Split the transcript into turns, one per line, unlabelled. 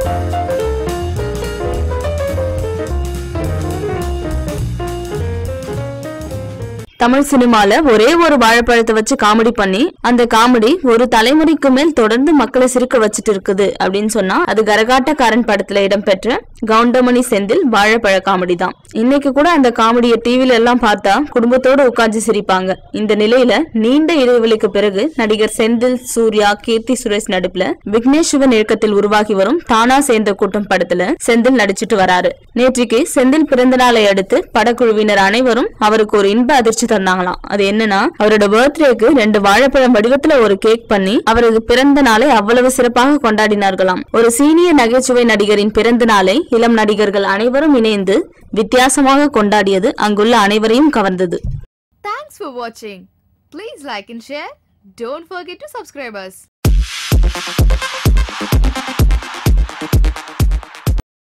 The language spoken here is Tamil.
தமிழ் சினிமால ஒரே ஒரு வாழைப்பழத்தை வச்சு காமெடி பண்ணி அந்த காமெடி ஒரு தலைமுறைக்கு மேல் தொடர்ந்து மக்களை சிரிக்க வச்சுட்டு இருக்குது அப்படின்னு சொன்னா அது கரகாட்டக்காரன் படத்துல இடம்பெற்ற கவுண்டமணி செந்தில் வாழைப்பழ காமெடி தான் இன்னைக்கு கூட அந்த காமெடியை டிவில எல்லாம் பார்த்தா குடும்பத்தோட உட்கார்ந்து சிரிப்பாங்க இந்த நிலையில நீண்ட இடைவெளிக்கு பிறகு நடிகர் செந்தில் சூர்யா கீர்த்தி சுரேஷ் நடிப்புல விக்னேஷ் சிவன் இயக்கத்தில் உருவாகி வரும் தானா சேர்ந்த கூட்டம் படத்துல செந்தில் நடிச்சிட்டு வராரு நேற்றுக்கு செந்தில் பிறந்த நாளை அடுத்து படக்குழுவினர் அனைவரும் அவருக்கு ஒரு இன்ப அதிர்ச்சி தந்தாங்களாம் அது என்னன்னா அவரோட பர்த்டேக்கு ரெண்டு வாழைப்பழம் வடிவத்துல ஒரு கேக் பண்ணி அவரது பிறந்த நாளை அவ்வளவு சிறப்பாக கொண்டாடினார்களாம் ஒரு சீனியர் நகைச்சுவை நடிகரின் பிறந்த நாளை இளம் நடிகர்கள் அனைவரும் இணைந்து வித்தியாசமாக கொண்டாடியது அங்குள்ள அனைவரையும் கவர்ந்தது
Thanks for watching. Please like and share. Don't forget to subscribe us.